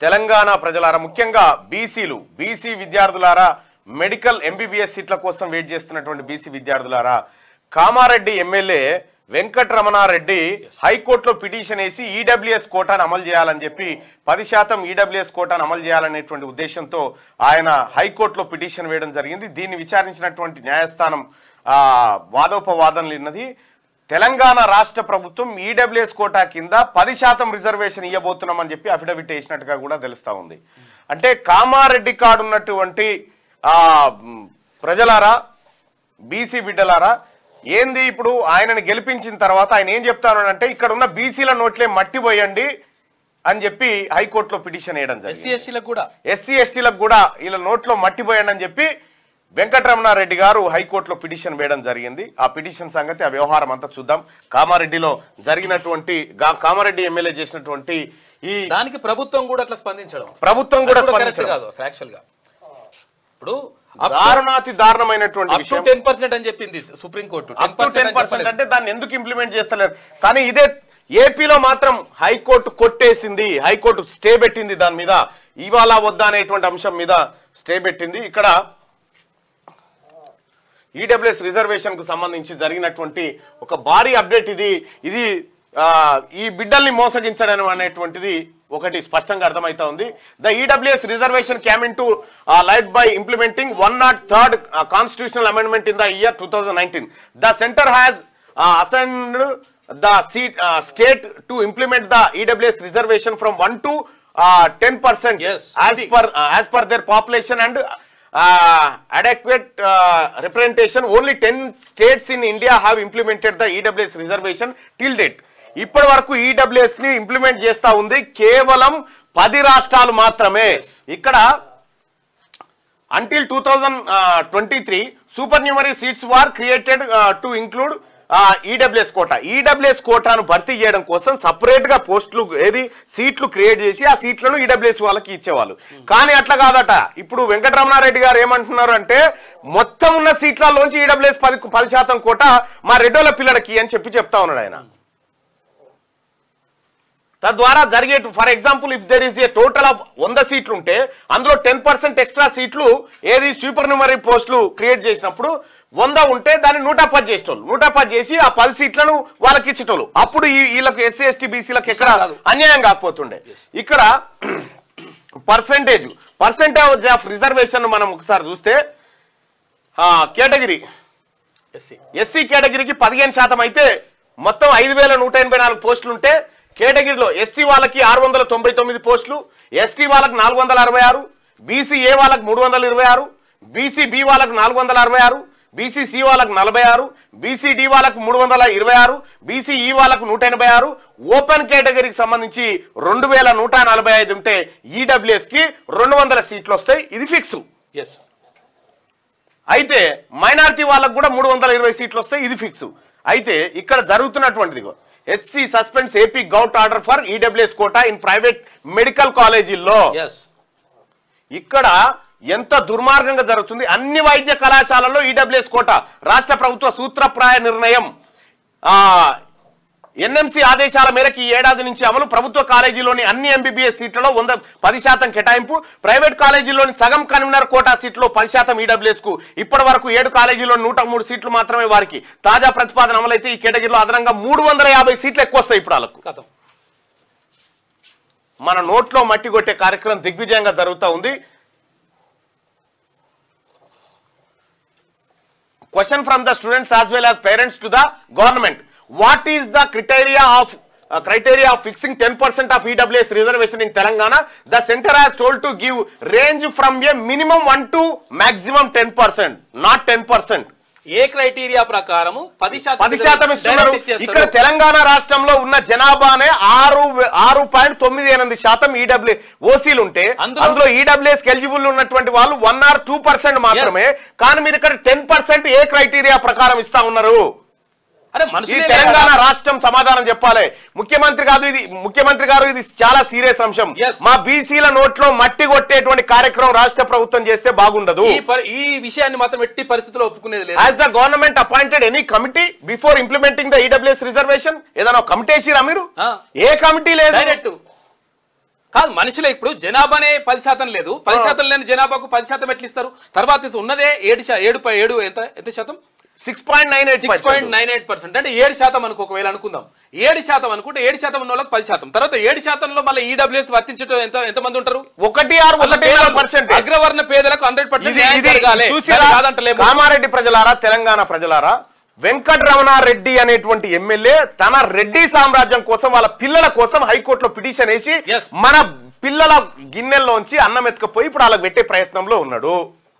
తెలంగాణ ప్రజలారా ముఖ్యంగా బీసీలు బీసీ విద్యార్థులారా మెడికల్ ఎంబీబీఎస్ సీట్ల కోసం వెయిట్ చేస్తున్నటువంటి బీసీ విద్యార్థులారా కామారెడ్డి ఎమ్మెల్యే వెంకటరమణారెడ్డి హైకోర్టులో పిటిషన్ వేసి ఈడబ్ల్యూఎస్ కోటాను అమలు చేయాలని చెప్పి పది శాతం ఈడబ్ల్యూఎస్ కోటాను అమలు చేయాలనేటువంటి ఉద్దేశంతో ఆయన హైకోర్టులో పిటిషన్ వేయడం జరిగింది దీన్ని విచారించినటువంటి న్యాయస్థానం ఆ, వాదోపవాదనలు ఉన్నది తెలంగాణ రాష్ట్ర ప్రభుత్వం ఈడబ్ల్యూఎస్ కోటా కింద పది శాతం రిజర్వేషన్ ఇవ్వబోతున్నామని చెప్పి అఫిడవిట్ వేసినట్టుగా కూడా తెలుస్తా ఉంది అంటే కామారెడ్డి కాడు ఉన్నటువంటి ఆ మ్, ప్రజలారా బీసీ బిడ్డలారా ఏంది ఇప్పుడు ఆయనని గెలిపించిన తర్వాత ఆయన ఏం చెప్తాను అంటే ఇక్కడ ఉన్న బీసీల నోట్లే మట్టి పోయండి అని చెప్పి హైకోర్టులో పిటిషన్ వేయడం ఎస్సీ జరిగింది ఎస్టీలకు కూడా ఎస్సీ ఎస్టీలకు కూడా వీళ్ళ నోట్లో మట్టి పోయండి అని చెప్పి వెంకటరమణారెడ్డి గారు హైకోర్టులో పిటిషన్ వేయడం జరిగింది ఆ పిటిషన్ సంగతి ఆ వ్యవహారం అంతా చూద్దాం కామారెడ్డిలో జరిగినటువంటి గా- కామారెడ్డి ఎమ్మెల్యే చేసినటువంటి ఈ దానికి ప్రభుత్వం కూడా అట్లా స్పందించడం ప్రభుత్వం కూడా కరెక్ట్ స్పందించడం. కాదు యాక్చువల్ గా ఇప్పుడు దారుణాతి దారుణమైనటువంటి అప్ టు విషయం టెన్ పర్సెంట్ అని చెప్పింది Supreme Court up to ten percent అంటే దాన్ని ఎందుకు ఇంప్లిమెంట్ చేస్తలేరు కానీ ఇదే ఏపీలో మాత్రం హైకోర్టు కొట్టేసింది హైకోర్టు స్టే పెట్టింది దాని మీద ఇవాళ వద్దా అనేటువంటి అంశం మీద స్టే పెట్టింది ఇక్కడ ఈడబ్ల్యూఎస్ రిజర్వేషన్ కు సంబంధించి జరిగినటువంటి ఒక భారీ అప్డేట్ ఇది ఇది ఆ, ఈ బిడ్డల్ని మోసగించడం అనేటువంటిది ఒకటి స్పష్టంగా అర్థమవుతా ఉంది the EWS reservation came in to light by implementing one not third constitutional amendment in the year two thousand nineteen the centre has assigned the seat state to implement the EWS reservation from one to ten percent Yes. as per uh, as per their population and uh, adequate uh, representation only 10 states in india have implemented the ews reservation till date ఇప్పటి వరకు EWS ని implement చేస్తా ఉంది కేవలం పది రాష్ట్రాలు మాత్రమే ఇక్కడ until 2023 supernumerary seats were created uh, to include EWS quota EWS కోటాను భర్తీ చేయడం కోసం సపరేట్ గా పోస్టులు ఏది సీట్లు క్రియేట్ చేసి ఆ సీట్లను ఈడబ్ల్యూఎస్ వాళ్ళకి ఇచ్చేవాళ్ళు కానీ అట్లా కాదట ఇప్పుడు వెంకటరమణారెడ్డి గారు ఏమంటున్నారు అంటే మొత్తం ఉన్న సీట్లలోంచి ఈడబ్ల్యూఎస్ పది పది శాతం కోట మా రెడ్డోల పిల్లలకి అని చెప్పి చెప్తా ఉన్నాడు ఆయన తద్వారా జరిగే for example if there is a total of వంద సీట్లు ఉంటే అందులో టెన్ పర్సెంట్ ఎక్స్ట్రా సీట్లు ఏది సూపర్ న్యూమరీ పోస్టులు క్రియేట్ చేసినప్పుడు వంద ఉంటే దాన్ని నూట పది చేసేటోళ్ళు నూట పది చేసి ఆ పది సీట్లను వాళ్ళకి ఇచ్చేటోళ్ళు అప్పుడు ఈ వీళ్ళకి ఎస్సీ ఎస్టీ బీసీలకు ఎక్కడ కాదు. అన్యాయం కాకపోతుండే ఇక్కడ పర్సెంటేజ్ పర్సెంటేజ్ ఆఫ్ రిజర్వేషన్ మనం ఒకసారి చూస్తే కేటగిరీ ఎస్సీ ఎస్సీ కేటగిరీకి పదిహేను శాతం అయితే మొత్తం ఐదు వేల నూట ఎనభై నాలుగు పోస్టులు ఉంటే కేటగిరీలో ఎస్సీ వాళ్ళకి ఆరు వందల తొంభై తొమ్మిది పోస్టులు ఎస్టీ వాళ్ళకి నాలుగు వందల అరవై ఆరు బీసీ ఏ వాళ్ళకి మూడు వందల ఇరవై ఆరు బీసీ బి వాళ్ళకి నాలుగు వందల అరవై ఆరు బీసీ సి వాళ్ళకి నలభై ఆరు బీసీ డి వాళ్ళకి మూడు వందల ఇరవై ఆరు బీసీ ఈ వాళ్ళకు నూట ఎనభై ఆరు ఓపెన్ కేటగిరీకి సంబంధించి రెండు వేల నూట నలభై ఐదు ఉంటే ఈడబ్ల్యూఎస్ కి రెండు వందల సీట్లు వస్తాయి ఇది ఫిక్స్ ఎస్ అయితే మైనారిటీ వాళ్ళకు కూడా మూడు వందల ఇరవై సీట్లు వస్తాయి ఇది ఫిక్స్ అయితే ఇక్కడ జరుగుతున్నటువంటిది HC suspends AP govt order for EWS quota in private medical కాలేజీల్లో ఎస్ ఇక్కడ ఎంత దుర్మార్గంగా జరుగుతుంది అన్ని వైద్య కళాశాలల్లో ఈడబ్ల్యూఎస్ కోట రాష్ట్ర ప్రభుత్వ సూత్రప్రాయ నిర్ణయం ఆ ఎన్ఎంసి ఆదేశాల మేరకు ఈ ఏడాది నుంచి అమలు ప్రభుత్వ కాలేజీలోని అన్ని ఎంబీబీఎస్ సీట్లలో వంద పది శాతం కేటాయింపు ప్రైవేట్ కాలేజీలోని సగం కన్వీనర్ కోటా సీట్లో పది శాతం ఈడబ్ల్యూఎస్ కు ఇప్పటి వరకు ఏడు కాలేజీలో నూట మూడు సీట్లు మాత్రమే వారికి తాజా ప్రతిపాదన అమలైతే ఈ కేటగిరీలో అదనంగా మూడు వందల యాభై సీట్లు ఎక్కువ వస్తాయి ఇప్పుడు వాళ్ళకు కథం మన నోట్లో మట్టి కొట్టే కార్యక్రమం దిగ్విజయంగా జరుగుతూ ఉంది question from the students as well as parents to the government what is the criteria of criteria of fixing 10% of EWS reservation in Telangana, the center has told to give range from a minimum 1 to maximum 10%, not 10%. ఏ criteria ప్రకారము పది శాతం పది శాతం ఇస్తున్నారు direct ఇచ్చేస్తారు. ఇక్కడ తెలంగాణ రాష్ట్రంలో ఉన్న జనాభానే ఆరు ఆరు పాయింట్ తొమ్మిది ఎనిమిది శాతం ఈడబ్ల్యూ ఓసీలు ఉంటే అందులో- అందులో ఈడబ్ల్యూఎస్ ఎలిజిబుల్ ఉన్నటువంటి వాళ్ళు వన్ ఆర్ టూ పర్సెంట్ మాత్రమే కానీ మీరు ఇక్కడ టెన్ పర్సెంట్ ఏ క్రైటీరియా ప్రకారం ఇస్తా ఉన్నారు అరే ఈ మనుషులే తెలంగాణ కదా. రాష్ట్రం సమాధానం చెప్పాలి ముఖ్యమంత్రి కాదు ఇది ముఖ్యమంత్రి గారు ఇది చాలా సీరియస్ అంశం Yes. మా బీసీల నోట్లో మట్టి కొట్టేటువంటి కార్యక్రమం రాష్ట్ర ప్రభుత్వం చేస్తే బాగుండదు ఈ పరి- ఈ విషయాన్ని మాత్రం ఎట్టి పరిస్థితుల్లో ఒప్పుకునేది లేదు Has the government appointed any committee before implementing the EWS reservation? ఏదైనా కమిటీ వేసిరా మీరు ఆ. ఏ కమిటీ లేదు డైరెక్ట్ కాదు మనుషులే ఇప్పుడు జనాభానే పది శాతం లేదు పది శాతం లేని జనాభాకు పది శాతం ఎట్లా ఇస్తారు తర్వాత ఇది ఉన్నదే ఏడు శా- ఏడు పై- ఏడు ఎంత ఎంత శాతం six point nine eight six point nine eight percent అంటే ఏడు శాతం అనుకో ఒకవేళ అనుకుందాం ఏడు శాతం అనుకుంటే ఏడు శాతం ఉన్న వాళ్ళకి పది శాతం తర్వాత ఏడు శాతంలో మళ్ళీ ఈడబ్ల్యూఎస్ వర్తించడం ఎంత ఎంత మంది ఉంటారు ఒకటి ఆరు ఒకటి పర్సెంట్ అగ్రవర్ణ పేదలకు హండ్రెడ్ పర్సెంట్ ఇది ఇది చూసిరా కాదంటలేము కామారెడ్డి ప్రజలారా తెలంగాణ ప్రజలారా వెంకటరమణారెడ్డి అనేటువంటి ఎమ్మెల్యే తన రెడ్డి సామ్రాజ్యం కోసం వాళ్ళ పిల్లల కోసం హైకోర్టులో పిటిషన్ వేసి Yes. మన పిల్లల గిన్నెల్లోంచి అన్నం ఎత్తుకపోయి ఇప్పుడు వాళ్ళకి పెట్టే ప్రయత్నంలో ఉన్నాడు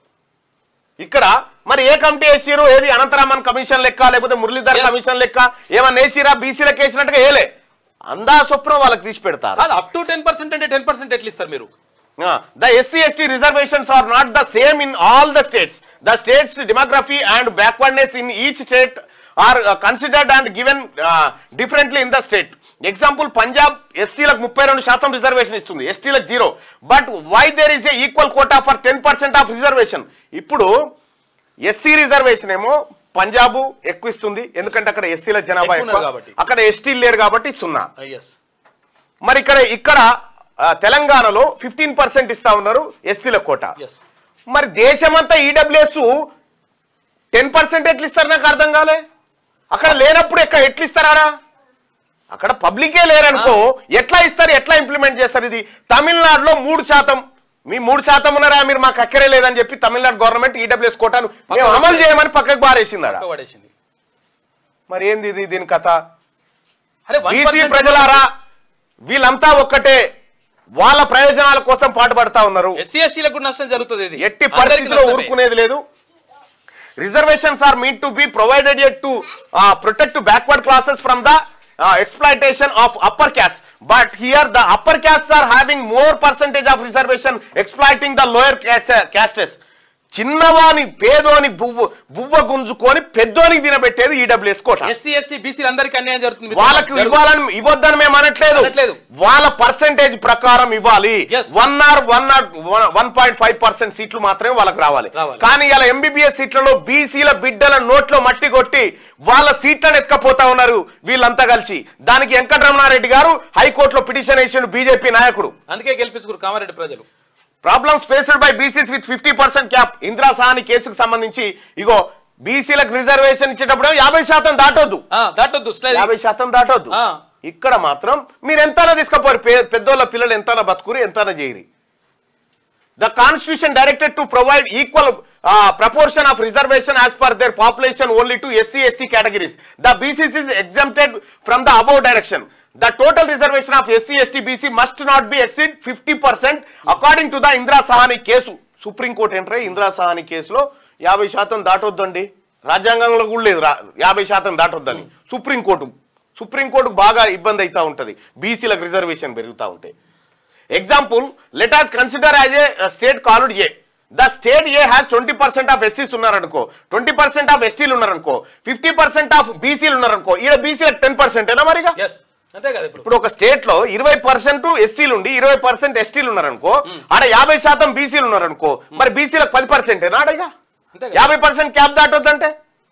ఇక్కడ మరి ఏ కమిటీ వేసిరు ఏది అనంతరామన్ కమిషన్ లెక్క లేకపోతే మురళీధర్ Yes. కమిషన్ లెక్క ఏమన్నా వేసిరా బీసీలకు వేసినట్టుగా ఏలే అందా స్వప్నం వాళ్ళకి తీసి పెడతారు కాదు అప్ టు టెన్ పర్సెంట్ అంటే టెన్ పర్సెంట్ ఎట్లా ఇస్తారు మీరు Uh, the SC ST reservations are not the same in all the states. The states' demography and backwardness in each state are uh, considered and given uh, differently in the state. Example Punjab ఎస్టీలకు ముప్పై రెండు శాతం reservation ఇస్తుంది ఎస్టీలకు zero but why there is a equal quota for ten percent of reservation ఇప్పుడు SC reservation ఏమో పంజాబ్ ఎక్కువ ఇస్తుంది ఎందుకంటే అక్కడ ఎస్సీల జనాభా ఎక్కువ ఉన్నారు ఎక్కువ కాబట్టి. అక్కడ ఎస్టీ లేరు కాబట్టి సున్నా ఎస్ మరి ఇక్కడ ఇక్కడ ఆ, తెలంగాణలో ఫిఫ్టీన్ పర్సెంట్ ఇస్తా ఉన్నారు ఎస్సీల కోట ఎస్ మరి దేశమంతా ఈడబ్ల్యూఎస్ టెన్ పర్సెంట్ ఎట్లు ఇస్తారు నాకు అర్థం కాలే అక్కడ లేనప్పుడు ఎక్కడ ఎట్లు ఇస్తారా అక్కడ పబ్లికే లేరనుకో ఎట్లా ఇస్తారు ఎట్లా ఇంప్లిమెంట్ చేస్తారు ఇది తమిళనాడులో మూడు శాతం మీ మూడు శాతం ఉన్నారా మీరు మాకు అక్కరే లేదని చెప్పి తమిళనాడు గవర్నమెంట్ ఈడబ్ల్యూఎస్ కోటాను మేము అమలు చేయమని పక్కకు బారేసిందాడ పడేసింది మరి ఏంది ఇది దీని కథ అరే బీసీ ప్రజలారా వీళ్ళంతా ఒక్కటే వాళ్ళ ప్రయోజనాల కోసం పాటుపడతా ఉన్నారు ఎస్సీ ఎస్టీలకు కూడా నష్టం జరుగుతుంది ఇది ఎట్టి అందరికీ పరిస్థితిలో నష్టమే. ఊరుకునేది లేదు reservations are meant to be provided at to protect backward classes from the exploitation of upper caste but here the upper caste are having more percentage of reservation exploiting the lower castes చిన్నవాని పేదోని బువ్వ బువ్వ గుంజుకొని పెద్దోనికి తినబెట్టేది EWS quota SC ST బీసీలు అందరికీ అన్యాయం జరుగుతుంది వాళ్ళకి జరుగుతుంది. ఇవ్వాలని ఇవ్వద్దని మేము అనట్లేదు అనట్లేదు. వాళ్ళ పర్సెంటేజ్ ప్రకారం ఇవ్వాలి Yes. One or one or one point five percent సీట్లు మాత్రమే వాళ్ళకి రావాలి రావాలి. కానీ ఇలా ఎంబీబీఎస్ సీట్లలో బీసీల బిడ్డల నోట్లో మట్టి కొట్టి వాళ్ళ సీట్లను ఎత్తుకపోతా ఉన్నారు వీళ్ళంతా కలిసి దానికి వెంకటరమణారెడ్డి గారు హైకోర్టులో పిటిషన్ వేసిండు బీజేపీ నాయకుడు అందుకే గెలిపించుకురు కామారెడ్డి ప్రజలు problems faced by BCs with fifty percent cap Indira Sawhney కేసుకు సంబంధించి ఇగో బీసీలకు రిజర్వేషన్ ఇచ్చేటప్పుడు యాభై శాతం దాటొద్దు ఆ, దాటొద్దు స్లైడ్ యాభై శాతం దాటొద్దు ఆ. ఇక్కడ మాత్రం మీరు ఎంతనా తీసుకపోరు పే- పెద్దోళ్ళ పిల్లలు ఎంతనా బతుకురు ఎంతనా చేయరి the constitution directed to provide equal proportion of reservation as per their population only to SC ST categories the BCs is exempted from the above direction the total reservation of SC ST BC must not be exceed fifty percent according to the Indira Sawhney case Supreme Court enter అయ్యి ఇందిరా సహాని కేసులో యాభై శాతం దాటొద్దండి రాజ్యాంగంలో కూడా లేదు రా- యాభై శాతం దాటొద్దని సుప్రీంకోర్టు సుప్రీంకోర్టుకు బాగా ఇబ్బంది అవుతా ఉంటది బీసీలకు రిజర్వేషన్ పెరుగుతూ ఉంటాయి example let us consider as a state called A the state A has twenty percent of ఎస్సీస్ ఉన్నారనుకో ట్వంటీ పర్సెంట్ ఆఫ్ ఎస్టీలు ఉన్నారనుకో ఫిఫ్టీ పర్సెంట్ ఆఫ్ బీసీలు ఉన్నారనుకో ఈడ బీసీలకు టెన్ పర్సెంట్ ఏనా మరిగా ఎస్ అంతే కదా ఇప్పుడు ఇప్పుడు ఒక స్టేట్ లో ఇరవై పర్సెంట్ ఎస్సీలు ఉండి ఇరవై పర్సెంట్ ఎస్టీలు ఉన్నారనుకో ఆడ యాభై శాతం బీసీలు ఉన్నారనుకో మరి బీసీలకు పది పర్సెంట్ ఆడగా అంతే కదా యాభై పర్సెంట్ క్యాప్ దాటొద్దంటే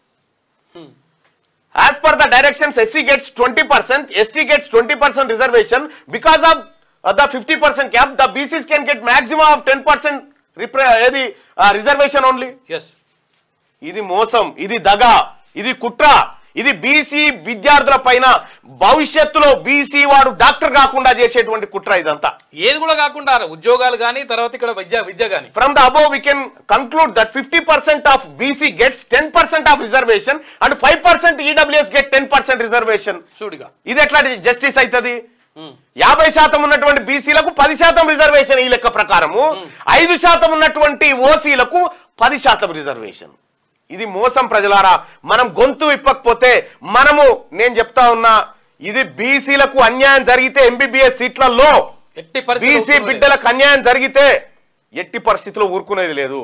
As per the directions, SC gets 20%, ST gets 20% reservation. Because of uh, the 50% cap, the BCs can get maximum of 10% repre- ఏది రిజర్వేషన్ ఓన్లీ ఎస్ ఇది మోసం ఇది దగ ఇది కుట్ర ఇది బీసీ విద్యార్థుల పైన భవిష్యత్తులో బీసీ వాడు డాక్టర్ కాకుండా చేసేటువంటి కుట్ర ఇదంతా ఏది కూడా కాకుండా ఉద్యోగాలు కానీ తర్వాత ఇక్కడ విద్య విద్య కానీ From the above, we can conclude that 50% of BC gets 10% of reservation and 5% EWS get 10% reservation. చూడిగా ఇది ఎట్లా జస్టిస్ అవుతుంది యాభై శాతం ఉన్నటువంటి బీసీలకు పది శాతం రిజర్వేషన్ ఈ లెక్క ప్రకారము ఐదు శాతం ఉన్నటువంటి ఓసీలకు పది శాతం రిజర్వేషన్ ఇది మోసం ప్రజలారా మనం గొంతు ఇప్పకపోతే మనము నేను చెప్తా ఉన్నా ఇది బీసీలకు అన్యాయం జరిగితే ఎంబీబీఎస్ సీట్లలో ఎట్టి పరిస్థితుల్లో బీసీ ఊరుకునేది. బిడ్డలకు అన్యాయం జరిగితే ఎట్టి పరిస్థితిలో ఊరుకునేది లేదు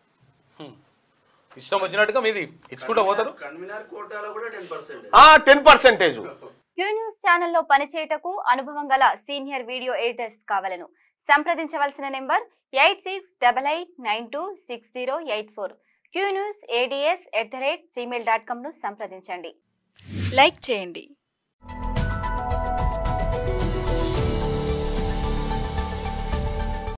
ఇష్టం వచ్చినట్టుగా మీది ఇచ్చుకుంటూ పోతారు కన్వీనర్ కోటాలో కూడా టెన్ పర్సెంట్ ఆ టెన్ పర్సెంటేజ్ క్యూ న్యూస్ ఛానల్లో పనిచేయటకు అనుభవం గల సీనియర్ వీడియో ఎడిటర్స్ కావలను సంప్రదించవలసిన number eight six double eight nine two six zero eight four Q News ads at the rate Gmail dot కామ్ను సంప్రదించండి లైక్ చేయండి